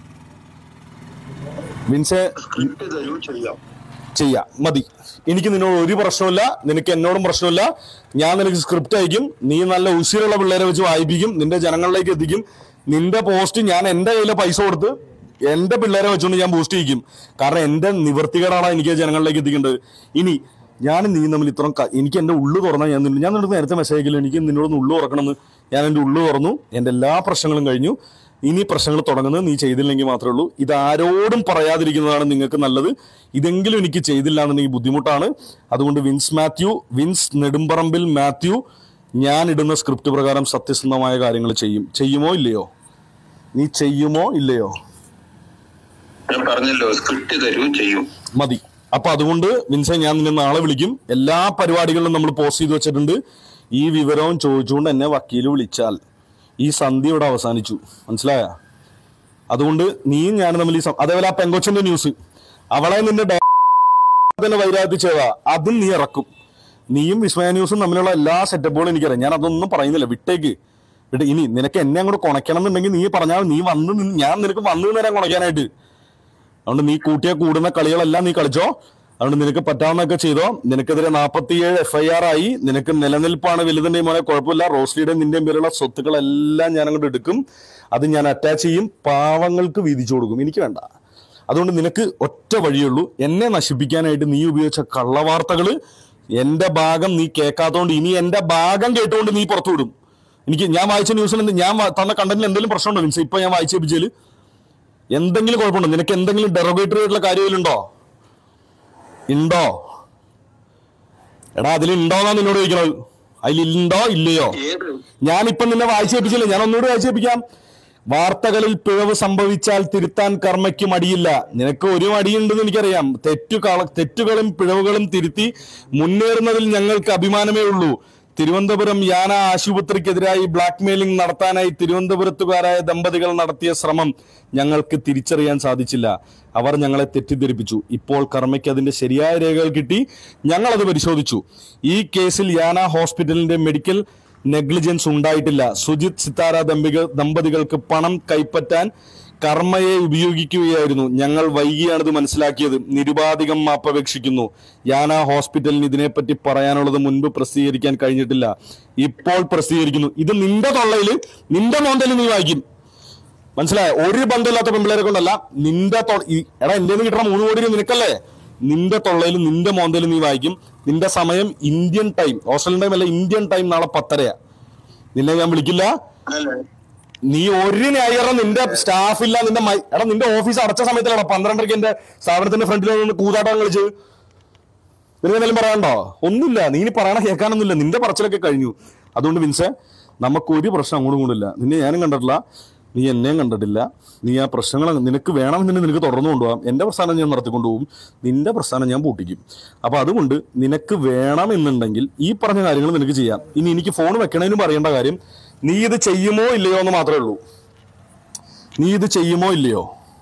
വിൻസെ സ്ക്രിപ്റ്റ് തരൂ ചെയ്യാം ചെയ്യാം മതി എനിക്ക് നിന്നോട് ഒരു പ്രശ്നമില്ല നിനക്ക് എന്നോടും പ്രശ്നമില്ല ഞാൻ നിനക്ക് സ്ക്രിപ്റ്റ് അയക്കും നീ നല്ല ഉശിരുള്ള പിള്ളേരെ വെച്ച് വായിപ്പിക്കും നിന്റെ ജനങ്ങളിലേക്ക് എത്തിക്കും നിന്റെ പോസ്റ്റ് ഞാൻ എന്റെ കയ്യിലെ പൈസ കൊടുത്ത് എന്റെ പിള്ളേരെ വെച്ചുകൊണ്ട് ഞാൻ ബൂസ്റ്റ് ചെയ്യിക്കും കാരണം എന്റെ നിവർത്തികേടാണ് എനിക്ക് ജനങ്ങളിലേക്ക് എത്തിക്കേണ്ടത് ഇനി ഞാൻ നീ തമ്മിൽ ഇത്രയും ക- എനിക്ക് എന്റെ ഉള്ളു തുറന്നാൽ ഞാൻ നിന്നോട് ഞാൻ നിന്നോട് നേരത്തെ മെസ്സേജ് അയക്കില്ല എനിക്ക് നിന്നോട് ഉള്ളു തുറക്കണമെന്ന് ഞാൻ എന്റെ ഉള്ളു തുറന്നു എന്റെ എല്ലാ പ്രശ്നങ്ങളും കഴിഞ്ഞു ഇനി പ്രശ്നങ്ങൾ തുടങ്ങുന്നത് നീ ചെയ്തില്ലെങ്കിൽ മാത്രമേ ഉള്ളൂ ഇത് ആരോടും പറയാതിരിക്കുന്നതാണ് നിങ്ങൾക്ക് നല്ലത് ഇതെങ്കിലും എനിക്ക് ചെയ്തില്ല എന്നുണ്ടെങ്കിൽ ബുദ്ധിമുട്ടാണ് അതുകൊണ്ട് വിൻസ് മാത്യു വിൻസ് നെടുമ്പറമ്പിൽ മാത്യു ഞാൻ ഇടുന്ന സ്ക്രിപ്റ്റ് പ്രകാരം സത്യസന്ധമായ കാര്യങ്ങൾ ചെയ്യും ചെയ്യുമോ ഇല്ലയോ നീ ചെയ്യുമോ ഇല്ലയോ ഞാൻ പറഞ്ഞല്ലോ സ്ക്രിപ്റ്റ് തരൂ ചെയ്യും മതി അപ്പൊ അതുകൊണ്ട് വിൻസെ ഞാൻ നിന്നെ നാളെ വിളിക്കും എല്ലാ പരിപാടികളിലും നമ്മൾ പോസ്റ്റ് ചെയ്ത് വെച്ചിട്ടുണ്ട് ഈ വിവരവും ചോദിച്ചുകൊണ്ട് എന്നെ വക്കീല് വിളിച്ചാൽ ഈ സന്ധി ഇവിടെ അവസാനിച്ചു മനസ്സിലായ അതുകൊണ്ട് നീയും ഞാനും തമ്മിൽ ഈ സം- അതേപോലെ ആ പെങ്കൊച്ചന്റെ ന്യൂസ് അവളെ നിന്റെ ഡേ- തന്നെ വൈരാഗ്യത്തിൽ ചെയ്താ അതും നീ ഇറക്കും നീയും വിസ്മയ ന്യൂസും തമ്മിലുള്ള എല്ലാ സെറ്റപ്പുകളും എനിക്കറിയാം ഞാൻ അതൊന്നും പറയുന്നില്ല വിട്ടേക്ക് വിട്ട് ഇനി നിനക്ക് എന്നെ അങ്ങോട്ട് കുണയ്ക്കണം എന്നുണ്ടെങ്കിൽ നീ പറഞ്ഞാൽ നീ വന്ന് നിന്ന് ഞാൻ നിനക്ക് വന്നു നേരം കുണയ്ക്കാനായിട്ട് അതുകൊണ്ട് നീ കൂട്ടിയ കൂടുന്ന കളികളെല്ലാം നീ കളിച്ചോ അതുകൊണ്ട് നിനക്ക് പറ്റാവുന്നതൊക്കെ ചെയ്തോ നിനക്കെതിരെ നാൽപ്പത്തിയേഴ് എഫ് ഐ ആർ ആയി നിനക്ക് നിലനിൽപ്പാണ് വലുതിന്റെ മോനെ കുഴപ്പമില്ല റോസ്ലിയുടെയും നിന്റെയും പേരുള്ള സ്വത്തുക്കളെല്ലാം ഞാൻ അങ്ങോട്ട് എടുക്കും അത് ഞാൻ അറ്റാച്ച് ചെയ്യും പാവങ്ങൾക്ക് വീതിച്ചു കൊടുക്കും എനിക്ക് വേണ്ട അതുകൊണ്ട് നിനക്ക് ഒറ്റ വഴിയുള്ളൂ എന്നെ നശിപ്പിക്കാനായിട്ട് നീ ഉപയോഗിച്ച കള്ളവാർത്തകള് എന്റെ ഭാഗം നീ കേൾക്കാത്തതുകൊണ്ട് ഇനി എന്റെ ഭാഗം കേട്ടുകൊണ്ട് നീ പുറത്തു വിടും എനിക്ക് ഞാൻ വായിച്ച ന്യൂസിൽ എന്ത് ഞാൻ വ- തന്ന കണ്ടന്റിൽ എന്തെങ്കിലും പ്രശ്നമുണ്ടോ മീൻസ് ഇപ്പൊ ഞാൻ വായിച്ചേപ്പിച്ചാല് എന്തെങ്കിലും കുഴപ്പമുണ്ടോ നിനക്ക് എന്തെങ്കിലും ഡെറോഗേറ്ററി ആയിട്ടുള്ള കാര്യത്തിലുണ്ടോ ഉണ്ടോ എടാ അതിലുണ്ടോന്നാ നിന്നോട് ചോദിക്കണത് അതിലുണ്ടോ ഇല്ലയോ ഏത് ഞാനിപ്പം നിന്നെ വായിച്ചേപ്പിച്ചില്ല ഞാൻ ഒന്നുകൂടി വായിച്ചേപ്പിക്കാം വാർത്തകളിൽ പിഴവ് സംഭവിച്ചാൽ തിരുത്താൻ കർമ്മയ്ക്ക് മടിയില്ല നിനക്ക് ഒരു മടിയുണ്ടെന്ന് എനിക്കറിയാം തെറ്റുകള തെറ്റുകളും പിഴവുകളും തിരുത്തി മുന്നേറുന്നതിൽ ഞങ്ങൾക്ക് അഭിമാനമേ ഉള്ളൂ തിരുവനന്തപുരം യാന ആശുപത്രിക്കെതിരായി ബ്ലാക്ക് മെയിലിംഗ് നടത്താനായി തിരുവനന്തപുരത്തുകാരായ ദമ്പതികൾ നടത്തിയ ശ്രമം ഞങ്ങൾക്ക് തിരിച്ചറിയാൻ സാധിച്ചില്ല അവർ ഞങ്ങളെ തെറ്റിദ്ധരിപ്പിച്ചു ഇപ്പോൾ കർമ്മയ്ക്ക് അതിന്റെ ശരിയായ രേഖകൾ കിട്ടി ഞങ്ങളത് പരിശോധിച്ചു ഈ കേസിൽ യാന ഹോസ്പിറ്റലിന്റെ മെഡിക്കൽ നെഗ്ലിജൻസ് ഉണ്ടായിട്ടില്ല സുജിത് സിത്താര ദമ്പിക ദമ്പതികൾക്ക് പണം കൈപ്പറ്റാൻ കർമ്മയെ ഉപയോഗിക്കുകയായിരുന്നു ഞങ്ങൾ വൈകിയാണിത് മനസ്സിലാക്കിയത് നിരുപാധികം മാപ്പപേക്ഷിക്കുന്നു യാന ഹോസ്പിറ്റലിന് ഇതിനെപ്പറ്റി പറയാനുള്ളത് മുൻപ് പ്രസിദ്ധീകരിക്കാൻ കഴിഞ്ഞിട്ടില്ല ഇപ്പോൾ പ്രസിദ്ധീകരിക്കുന്നു ഇത് നിന്റെ തൊള്ളയിൽ നിന്റെ മോന്തയിൽ നീ വായിക്കും മനസ്സിലായോ ഒരു ബന്ധമില്ലാത്ത പെമ്പിളേരെ കൊണ്ടല്ല നിന്റെ തൊ- ഈ- എടാ എന്റെ കിട്ടണ മൂന്ന് കോടി രൂപ നിനക്കല്ലേ നിന്റെ തൊള്ളയിലും നിന്റെ മോന്തയിലും നീ വായിക്കും നിന്റെ സമയം ഇന്ത്യൻ ടൈം ഓസ്ട്രേലിയൻ ടൈം അല്ല ഇന്ത്യൻ ടൈം നാളെ പത്തരയാ നിന്നെ ഞാൻ വിളിക്കില്ല അല്ല നീ ഒരു ന്യായീകരണം നിന്റെ സ്റ്റാഫ് ഇല്ല നിന്റെ മൈ- എടാ നിന്റെ ഓഫീസ് അടച്ച സമയത്തിലാണ് പന്ത്രണ്ടരയ്ക്ക് എന്റെ സ്ഥാപനത്തിന്റെ ഫ്രണ്ടിൽ നിന്ന് കൂതാട്ടം കളിച്ച് നിനക്ക് എന്തെങ്കിലും പറയാനുണ്ടോ ഒന്നുമില്ല നീ ഇനി പറയണ കേൾക്കാനൊന്നുമില്ല നിന്റെ പറച്ചിലൊക്കെ കഴിഞ്ഞു അതുകൊണ്ട് വിൻസെ നമുക്ക് ഒരു പ്രശ്നം അങ്ങോട്ടും ഇങ്ങോട്ടില്ല നിന്നെ ഞാനും കണ്ടിട്ടില്ല നീ എന്നെയും കണ്ടിട്ടില്ല നീ ആ പ്രശ്നങ്ങൾ നിനക്ക് വേണമെന്നുണ്ടെങ്കിൽ നിനക്ക് തുടർന്നു കൊണ്ടുപോകാം എന്റെ പ്രസ്ഥാനം ഞാൻ നടത്തിക്കൊണ്ടുപോകും നിന്റെ പ്രസ്ഥാനം ഞാൻ പൂട്ടിക്കും അപ്പൊ അതുകൊണ്ട് നിനക്ക് വേണമെന്നുണ്ടെങ്കിൽ ഈ പറഞ്ഞ കാര്യങ്ങൾ നിനക്ക് ചെയ്യാം ഇനി എനിക്ക് ഫോൺ വെക്കണതിനും പറയേണ്ട കാര്യം നീ ഇത് ചെയ്യുമോ ഇല്ലയോ എന്ന് മാത്രമേ ഉള്ളൂ നീ ഇത് ചെയ്യുമോ ഇല്ലയോ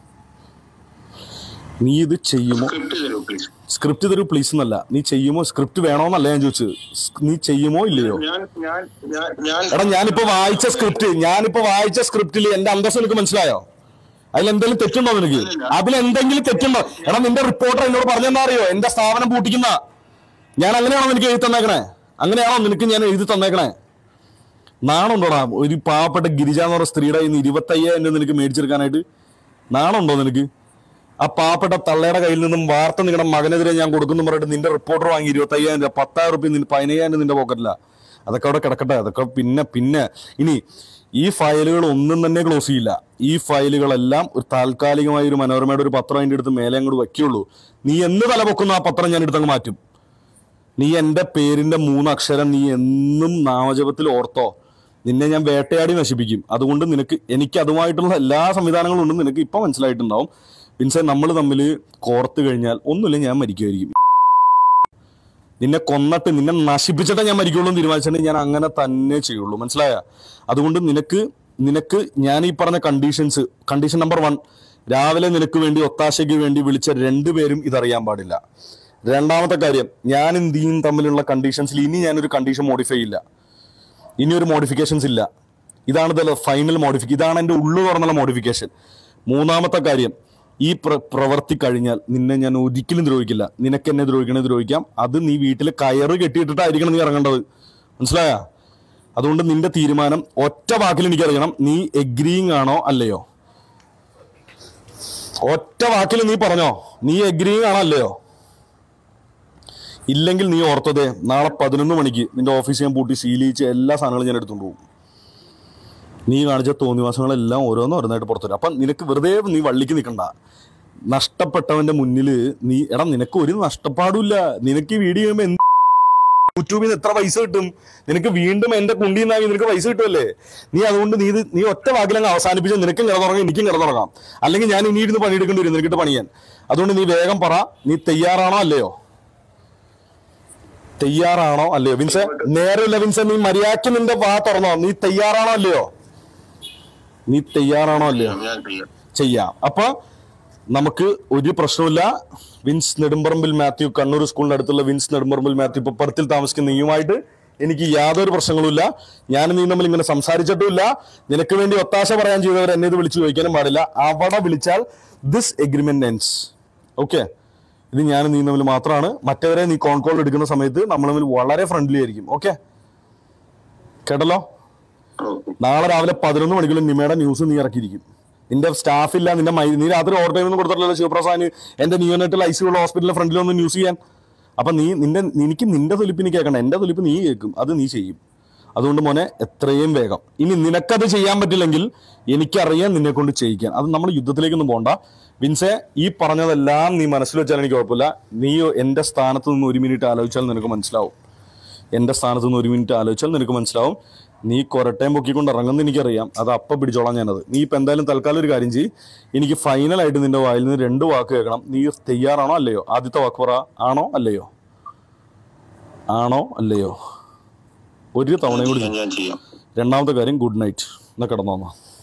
നീ ഇത് ചെയ്യുമോ സ്ക്രിപ്റ്റ് തരൂ പ്ലീസ് സ്ക്രിപ്റ്റ് തരൂ പ്ലീസ് എന്നല്ല നീ ചെയ്യുമോ സ്ക്രിപ്റ്റ് വേണോന്നല്ല ഞാൻ ചോദിച്ചത് സ് നീ ചെയ്യുമോ ഇല്ലയോ ഞാൻ ഞാൻ ഞാൻ ഞാൻ എടാ ഞാനിപ്പോ വായിച്ച സ്ക്രിപ്റ്റ് ഞാനിപ്പോ വായിച്ച സ്ക്രിപ്റ്റിൽ എന്റെ അന്തസ് നിനക്ക് മനസ്സിലായോ അതിൽ എന്തെങ്കിലും തെറ്റുണ്ടോ നിനക്ക് അതിൽ എന്തെങ്കിലും തെറ്റുണ്ടോ എടാ നിന്റെ റിപ്പോർട്ടർ എന്നോട് പറഞ്ഞെന്നാ അറിയോ എന്റെ സ്ഥാപനം പൂട്ടിക്കുന്ന ഞാൻ അങ്ങനെയാണോ നിനക്ക് എഴുതി തന്നേക്കണേ അങ്ങനെയാണോ നിനക്ക് ഞാൻ എഴുതി തന്നേക്കണേ നാണുണ്ടോടാ ഒരു പാവപ്പെട്ട ഗിരിജ എന്ന് പറഞ്ഞ സ്ത്രീയുടെ കയ്യിൽ നിന്ന് ഇരുപത്തയ്യായിരം രൂപ നിനക്ക് മേടിച്ചെടുക്കാനായിട്ട് നാണുണ്ടോ നിനക്ക് ആ പാവപ്പെട്ട തള്ളയുടെ കയ്യിൽ നിന്നും വാർത്ത നിങ്ങളുടെ മകനെതിരെ ഞാൻ കൊടുക്കുന്നു പറഞ്ഞിട്ട് നിന്റെ റിപ്പോർട്ടർ വാങ്ങി ഇരുപത്തയ്യായിരം രൂപ പത്തായിരം റുപ്യ നിന്റെ പതിനയ്യായിരം രൂപ നിന്റെ പോക്കറ്റില്ല അതൊക്കെ അവിടെ കിടക്കട്ടെ അതൊക്കെ പിന്നെ പിന്നെ ഇനി ഈ ഫയലുകൾ ഒന്നും തന്നെ ക്ലോസ് ചെയ്യില്ല ഈ ഫയലുകളെല്ലാം ഒരു താൽക്കാലികമായ ഒരു മനോരമയുടെ ഒരു പത്രം അതിൻ്റെ അടുത്ത് മേലെ അങ്ങോട്ട് വയ്ക്കുള്ളൂ നീ എന്ന് തല പൊക്കുന്ന ആ പത്രം ഞാൻ എടുത്തങ്ങ് മാറ്റും നീ എന്റെ പേരിന്റെ മൂന്ന് അക്ഷരം നീ എന്നും നാമജപത്തിൽ ഓർത്തോ നിന്നെ ഞാൻ വേട്ടയാടി നശിപ്പിക്കും അതുകൊണ്ട് നിനക്ക് എനിക്ക് അതുമായിട്ടുള്ള എല്ലാ സംവിധാനങ്ങളും ഉണ്ട് നിനക്ക് ഇപ്പൊ മനസ്സിലായിട്ടുണ്ടാവും പിൻസെ നമ്മൾ തമ്മിൽ കോർത്ത് കഴിഞ്ഞാൽ ഒന്നുമില്ല ഞാൻ മരിക്കുമായിരിക്കും നിന്നെ കൊന്നിട്ട് നിന്നെ നശിപ്പിച്ചിട്ടേ ഞാൻ മരിക്കുള്ളൂ എന്ന് തീരുമാനിച്ചിട്ടുണ്ടെങ്കിൽ ഞാൻ അങ്ങനെ തന്നെ ചെയ്യുള്ളൂ മനസ്സിലായ അതുകൊണ്ട് നിനക്ക് നിനക്ക് ഞാൻ ഈ പറഞ്ഞ കണ്ടീഷൻസ് കണ്ടീഷൻ നമ്പർ വൺ രാവിലെ നിനക്ക് വേണ്ടി ഒത്താശയ്ക്ക് വേണ്ടി വിളിച്ച രണ്ടുപേരും ഇതറിയാൻ പാടില്ല രണ്ടാമത്തെ കാര്യം ഞാനും നീയും തമ്മിലുള്ള കണ്ടീഷൻസിൽ ഇനി ഞാനൊരു കണ്ടീഷൻ മോഡിഫൈ ചെയ്യില്ല ഇനി ഒരു മോഡിഫിക്കേഷൻസ് ഇല്ല ഇതാണ് ഇതിലെ ഫൈനൽ മോഡിഫിക്കേഷൻ ഇതാണ് എൻ്റെ ഉള്ളു തുറന്നുള്ള മോഡിഫിക്കേഷൻ മൂന്നാമത്തെ കാര്യം ഈ പ്ര പ്രവർത്തി കഴിഞ്ഞാൽ നിന്നെ ഞാൻ ഒരിക്കലും ദ്രോഹിക്കില്ല നിനക്ക് എന്നെ ദ്രോഹിക്കണേ ദ്രോഹിക്കാം അത് നീ വീട്ടിൽ കയറ് കെട്ടിയിട്ടിട്ടായിരിക്കണം നീ ഇറങ്ങേണ്ടത് മനസ്സിലായ അതുകൊണ്ട് നിന്റെ തീരുമാനം ഒറ്റ വാക്കിൽ എനിക്കറിയണം നീ എഗ്രീയിങ് ആണോ അല്ലയോ ഒറ്റ വാക്കിൽ നീ പറഞ്ഞോ നീ എഗ്രീയിങ് ആണോ അല്ലയോ ഇല്ലെങ്കിൽ നീ ഓർത്തതേ നാളെ പതിനൊന്ന് മണിക്ക് നിന്റെ ഓഫീസ് ഞാൻ പൂട്ടി സീൽ ചെയ്യിച്ച് എല്ലാ സാധനങ്ങളും ഞാൻ എടുത്തുകൊണ്ട് പോകും നീ കാണിച്ച തോന്നിവാസങ്ങളെല്ലാം ഓരോന്നും ഓരോന്നായിട്ട് പുറത്തു വരും അപ്പം നിനക്ക് വെറുതെ നീ വള്ളിക്ക് നിൽക്കണ്ട നഷ്ടപ്പെട്ടവന്റെ മുന്നിൽ നീ എടാ നിനക്ക് ഒരു നഷ്ടപ്പാടുമില്ല നിനക്ക് ഈ വീഡിയോ ചെയ്യുമ്പോൾ എന്ത് യൂട്യൂബിൽ നിന്ന് എത്ര പൈസ കിട്ടും നിനക്ക് വീണ്ടും എന്റെ കുണ്ടിൽ നിന്നാಗಿ നിനക്ക് പൈസ കിട്ടുമല്ലേ നീ അതുകൊണ്ട് നീ ഇത് നീ ഒറ്റ വാക്കിലങ്ങ് അവസാനിപ്പിച്ച് നിനക്കും കിടന്നുറങ്ങാം എനിക്കും കിടന്നുറങ്ങാം അല്ലെങ്കിൽ ഞാൻ ഇനി ഇരുന്ന് പണിയെടുക്കേണ്ടി വരും നിനക്കിട്ട് പണിയാൻ അതുകൊണ്ട് നീ വേഗം പറ നീ തയ്യാറാണോ അല്ലയോ തയ്യാറാണോ അല്ലയോ വിൻസെ നേരമില്ല വിൻസെ നീ മര്യാദയ്ക്ക് നിന്റെ വാ തുറന്നോ നീ തയ്യാറാണോ അല്ലയോ നീ തയ്യാറാണോ അല്ലയോ ഞാൻ ചെയ്യാം ചെയ്യാം അപ്പൊ നമുക്ക് ഒരു പ്രശ്നമില്ല വിൻസ് നെടുമ്പറമ്പിൽ മാത്യു കണ്ണൂർ സ്കൂളിന്റെ അടുത്തുള്ള വിൻസ് നെടുമ്പറമ്പിൽ മാത്യു ഇപ്പൊ പെർത്തിൽ താമസിക്കുന്ന നീയുമായിട്ട് എനിക്ക് യാതൊരു പ്രശ്നങ്ങളുമില്ല ഞാൻ നീ തമ്മിൽ ഇങ്ങനെ സംസാരിച്ചിട്ടുമില്ല നിനക്ക് വേണ്ടി ഒത്താശ പറയാൻ ചെയ്തവർ എന്നെ ഇത് വിളിച്ച് ചോദിക്കാനും പാടില്ല അവിടെ വിളിച്ചാൽ ദിസ് എഗ്രിമെന്റ് എൻസ് ഓക്കെ ഇത് ഞാൻ നീ തമ്മിൽ മാത്രമാണ് മറ്റവരെ നീ കോൺ കോൾ എടുക്കുന്ന സമയത്ത് നമ്മൾ തമ്മിൽ വളരെ ഫ്രണ്ട്ലി ആയിരിക്കും ഓക്കെ കേട്ടല്ലോ ഓക്കെ നാളെ രാവിലെ പതിനൊന്ന് മണിക്കുള്ള നിമയുടെ ന്യൂസ് നീ ഇറക്കിയിരിക്കും നിന്റെ സ്റ്റാഫ് ഇല്ല നിന്റെ മൈ നീ രാത്രി ഓവർ ടൈം ഒന്നും കൊടുത്തിട്ടില്ലല്ലോ ശിവപ്രസാദ് എന്റെ നിയോനെറ്റിൽ ഐ സി ഉള്ള ഹോസ്പിറ്റലിലെ ഫ്രണ്ടിൽ ഒന്ന് ന്യൂസ് ചെയ്യാൻ അപ്പൊ നീ നിന്റെ എനിക്ക് നിന്റെ തൊലിപ്പിന് കേൾക്കണം എന്റെ തൊലിപ്പ് നീ കേൾക്കും അത് നീ ചെയ്യും അതുകൊണ്ട് മോനെ എത്രയും വേഗം ഇനി നിനക്കത് ചെയ്യാൻ പറ്റില്ലെങ്കിൽ എനിക്കറിയാം നിന്നെ കൊണ്ട് ചെയ്യിക്കാൻ അത് നമ്മൾ യുദ്ധത്തിലേക്കൊന്നും പോണ്ട വിൻസെ ഈ പറഞ്ഞതെല്ലാം നീ മനസ്സിൽ വെച്ചാൽ എനിക്ക് കുഴപ്പമില്ല നീ എന്റെ സ്ഥാനത്ത് നിന്ന് ഒരു മിനിറ്റ് ആലോചിച്ചാൽ നിനക്ക് മനസ്സിലാവും എന്റെ സ്ഥാനത്ത് നിന്ന് ഒരു മിനിറ്റ് ആലോചിച്ചാൽ നിനക്ക് മനസ്സിലാവും നീ കൊരട്ടയും പൊക്കിക്കൊണ്ട് ഇറങ്ങുന്ന എനിക്കറിയാം അത് അപ്പം പിടിച്ചോളാം ഞാനത് നീ ഇപ്പം എന്തായാലും തൽക്കാലം ഒരു കാര്യം ചെയ്യ് എനിക്ക് ഫൈനലായിട്ട് നിന്റെ വായിൽ നിന്ന് രണ്ട് വാക്ക് കേൾക്കണം നീ തയ്യാറാണോ അല്ലയോ ആദ്യത്തെ വാക്ക് പറ ആണോ അല്ലയോ ആണോ അല്ലയോ ഒരു തവണയും കൂടി ഞാൻ ചെയ്യാം രണ്ടാമത്തെ കാര്യം ഗുഡ് നൈറ്റ് എന്നാ കിടന്നോന്നാ